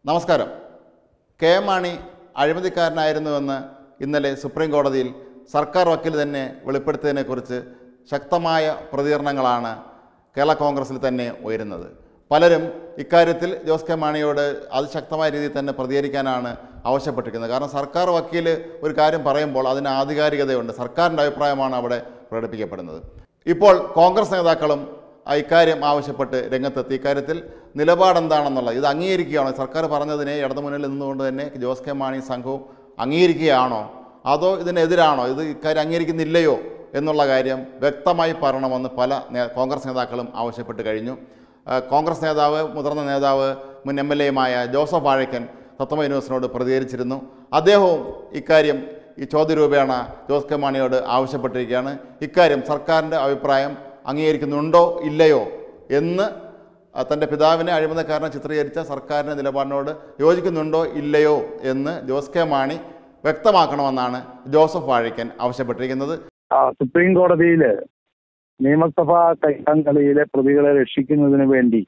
നമസ്കാരം K M Mani അഴിമതിക്കാരനായിരുന്നുവെന്ന് ഇന്നലെ supreme കോടതിയിൽ സർക്കാർ വക്കീൽ തന്നെ വെളിപ്പെടുത്തിയതിനെക്കുറിച്ച് ശക്തമായ പ്രതികരണങ്ങളാണ് കേരള കോൺഗ്രസിൽ തന്നെ ഉയരുന്നത് പലരും ഇക്കാര്യത്തിൽ ജോസ് കെ മാണിയോട് അതിശക്തമായ രീതിയിൽ തന്നെ പ്രതികരിക്കാനാണ് ആവശ്യപ്പെട്ടിരിക്കുന്നത് കാരണം സർക്കാർ വക്കീൽ ഒരു കാര്യം പറയുമ്പോൾ അതിന് ആധികാരികതയുണ്ട് സർക്കാരിൻ്റെ അഭിപ്രായമാണ് അവിടെ പ്രകടിപ്പിക്കപ്പെടുന്നത് ഇപ്പോൾ കോൺഗ്രസ് നേതാക്കളും ആ ഇക്കാര്യം ആവശ്യപ്പെട്ട് രംഗത്തെത്തി ഇക്കാര്യത്തിൽ നിലപാടെന്താണെന്നുള്ളത് ഇത് അംഗീകരിക്കുകയാണോ സർക്കാർ പറഞ്ഞതിനെ ഇടതുമുന്നിൽ നിന്നുകൊണ്ട് തന്നെ ജോസ് കെ മാണി സംഘവും അംഗീകരിക്കുകയാണോ അതോ ഇതിനെതിരാണോ ഇത് ഇക്കാര്യം അംഗീകരിക്കുന്നില്ലയോ എന്നുള്ള കാര്യം വ്യക്തമായി പറയണമെന്ന് പല നേ- കോൺഗ്രസ് നേതാക്കളും ആവശ്യപ്പെട്ട് കഴിഞ്ഞു ആ, കോൺഗ്രസ് നേതാവ് മുതിർന്ന നേതാവ് മുൻ എം എൽ എയുമായ ജോസഫ് വാഴക്കൻ തത്വമ ന്യൂസിനോട് പ്രതികരിച്ചിരുന്നു അദ്ദേഹവും ഇക്കാര്യം ഈ ചോദ്യരൂപേണ ജോസ് കെ മാണിയോട് ആവശ്യപ്പെട്ടിരിക്കുകയാണ് ഇക്കാര്യം സർക്കാരിൻ്റെ അഭിപ്രായം അംഗീകരിക്കുന്നുണ്ടോ ഇല്ലയോ എന്ന് ആ, തൻ്റെ പിതാവിനെ അഴിമതിക്കാരനെ ചിത്രീകരിച്ച സർക്കാരിൻ്റെ നിലപാടിനോട് യോജിക്കുന്നുണ്ടോ ഇല്ലയോ എന്ന് ജോസ് കെ മാണി വ്യക്തമാക്കണമെന്നാണ് ജോസഫ് വാഴക്കൻ ആവശ്യപ്പെട്ടിരിക്കുന്നത് ആ, സുപ്രീം കോടതിയില് നിയമസഭാ കൈത്താങ്കളിയിലെ പ്രതികളെ രക്ഷിക്കുന്നതിന് വേണ്ടി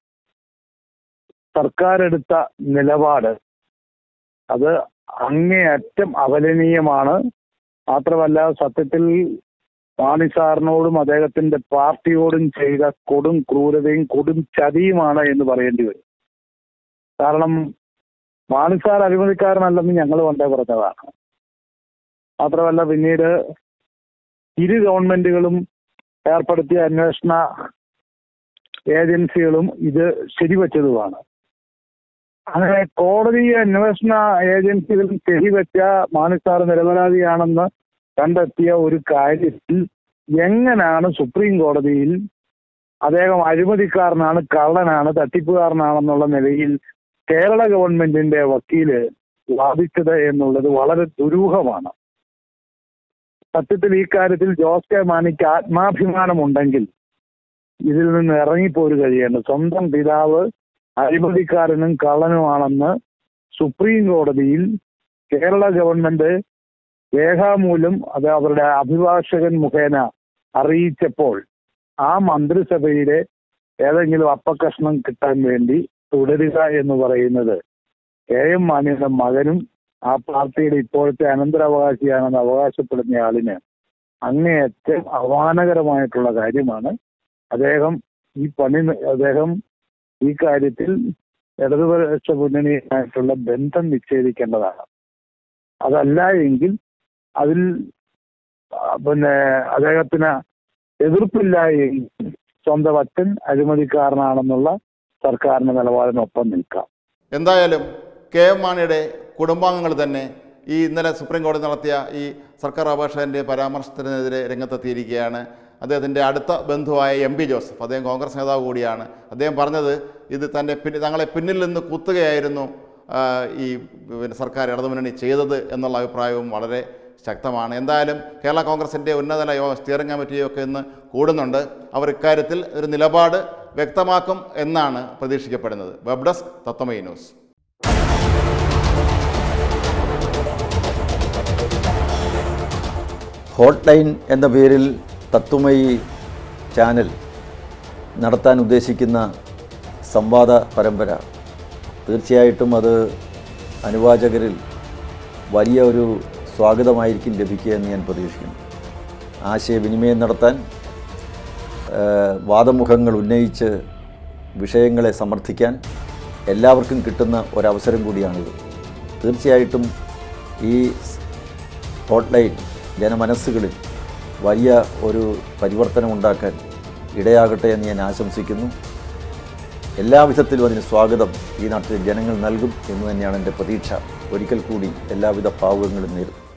സർക്കാർ എടുത്ത നിലപാട് അത് അങ്ങേയറ്റം അപലനീയമാണ് മാത്രമല്ല സത്യത്തിൽ മാണി സാറിനോടും അദ്ദേഹത്തിന്റെ പാർട്ടിയോടും ചെയ്ത കൊടും ക്രൂരതയും കൊടും ചതിയുമാണ് എന്ന് പറയേണ്ടി വരും കാരണം മാണി സാർ അഴിമതിക്കാരനല്ലെന്ന് ഞങ്ങൾ പണ്ടേ പറഞ്ഞതാണ് മാത്രമല്ല പിന്നീട് ഇരു ഗവൺമെന്റുകളും ഏർപ്പെടുത്തിയ അന്വേഷണ ഏജൻസികളും ഇത് ശരിവച്ചതുമാണ് അങ്ങനെ കോടതി അന്വേഷണ ഏജൻസികൾ ശരിവെച്ച മാണിസാർ നിരപരാധിയാണെന്ന് കണ്ടെത്തിയ ഒരു കാര്യത്തിൽ എങ്ങനെയാണ് സുപ്രീം കോടതിയിൽ അദ്ദേഹം അഴിമതിക്കാരനാണ് കള്ളനാണ് തട്ടിപ്പുകാരനാണെന്നുള്ള നിലയിൽ കേരള ഗവൺമെന്റിന്റെ വക്കീല് വാദിച്ചത് എന്നുള്ളത് വളരെ ദുരൂഹമാണ് സത്യത്തിൽ ഈ കാര്യത്തിൽ ജോസ് കെ മാണിക്ക് ആത്മാഭിമാനമുണ്ടെങ്കിൽ ഇതിൽ നിന്ന് ഇറങ്ങിപ്പോരു കഴിയേണ്ട സ്വന്തം പിതാവ് അഴിമതിക്കാരനും കള്ളനുമാണെന്ന് സുപ്രീം കോടതിയിൽ കേരള ഗവൺമെന്റ് രേഖാമൂലം അത് അവരുടെ അഭിഭാഷകൻ മുഖേന അറിയിച്ചപ്പോൾ ആ മന്ത്രിസഭയിലെ ഏതെങ്കിലും അപ്പക്കഷ്ണം കിട്ടാൻ വേണ്ടി തുടരുക എന്ന് പറയുന്നത് കെ എം മാണിയുടെ മകനും ആ പാർട്ടിയുടെ ഇപ്പോഴത്തെ അനന്തരാവകാശിയാണെന്ന് അവകാശപ്പെടുന്ന ആളിന് അങ്ങേയറ്റം അപമാനകരമായിട്ടുള്ള കാര്യമാണ് അദ്ദേഹം ഈ പണി അദ്ദേഹം ഈ കാര്യത്തിൽ ഇടതുപക്ഷ മുന്നണിയുമായിട്ടുള്ള ബന്ധം വിച്ഛേദിക്കേണ്ടതാണ് അതല്ല എങ്കിൽ അതിൽ ആ, പിന്നെ അദ്ദേഹത്തിന് എതിർപ്പില്ല എങ്കിൽ സ്വന്തം അച്ഛൻ അഴിമതിക്കാരനാണെന്നുള്ള സർക്കാരിന്റെ നിലപാടിനൊപ്പം നിൽക്കാം എന്തായാലും കെ എം മാണിയുടെ കുടുംബാംഗങ്ങൾ തന്നെ ഈ ഇന്നലെ സുപ്രീം കോടതി നടത്തിയ ഈ സർക്കാർ അപേക്ഷകൻ്റെ പരാമർശത്തിനെതിരെ രംഗത്തെത്തിയിരിക്കുകയാണ് അദ്ദേഹത്തിൻ്റെ അടുത്ത ബന്ധുവായ എം പി ജോസഫ് അദ്ദേഹം കോൺഗ്രസ് നേതാവ് കൂടിയാണ് അദ്ദേഹം പറഞ്ഞത് ഇത് തൻ്റെ പിന്നിൽ തങ്ങളെ പിന്നിൽ നിന്ന് കുത്തുകയായിരുന്നു ആ, ഈ പിന്നെ സർക്കാർ ഇടതുമുന്നണി ചെയ്തത് എന്നുള്ള അഭിപ്രായവും വളരെ ശക്തമാണ് എന്തായാലും കേരള കോൺഗ്രസിൻ്റെ ഉന്നതതല യോഗ സ്റ്റിയറിംഗ് കമ്മിറ്റിയൊക്കെ ഇന്ന് കൂടുന്നുണ്ട് അവർ ഇക്കാര്യത്തിൽ ഒരു നിലപാട് വ്യക്തമാക്കും എന്നാണ് പ്രതീക്ഷിക്കപ്പെടുന്നത് web desk Tatwamayi news hot line എന്ന പേരിൽ തത്വമയി ചാനൽ നടത്താൻ ഉദ്ദേശിക്കുന്ന സംവാദ പരമ്പര തീർച്ചയായിട്ടും അത് അനുവാചകരിൽ വലിയ ഒരു സ്വാഗതമായിരിക്കും ലഭിക്കുക എന്ന് ഞാൻ പ്രതീക്ഷിക്കുന്നു ആശയവിനിമയം നടത്താൻ ആ, വാദമുഖങ്ങൾ ഉന്നയിച്ച് വിഷയങ്ങളെ സമർത്ഥിക്കാൻ എല്ലാവർക്കും കിട്ടുന്ന ഒരവസരം കൂടിയാണിത് തീർച്ചയായിട്ടും ഈ ഹോട്ട്ലൈൻ ജനമനസ്സുകളിൽ വലിയ ഒരു പരിവർത്തനം ഉണ്ടാക്കാൻ ഇടയാകട്ടെ എന്ന് ഞാൻ ആശംസിക്കുന്നു എല്ലാവിധത്തിലും അതിന് സ്വാഗതം ഈ നാട്ടിലെ ജനങ്ങൾ നൽകും എന്ന് തന്നെയാണ് എൻ്റെ പ്രതീക്ഷ ഒരിക്കൽ കൂടി എല്ലാവിധ ഭാവുകങ്ങളും നേരുന്നു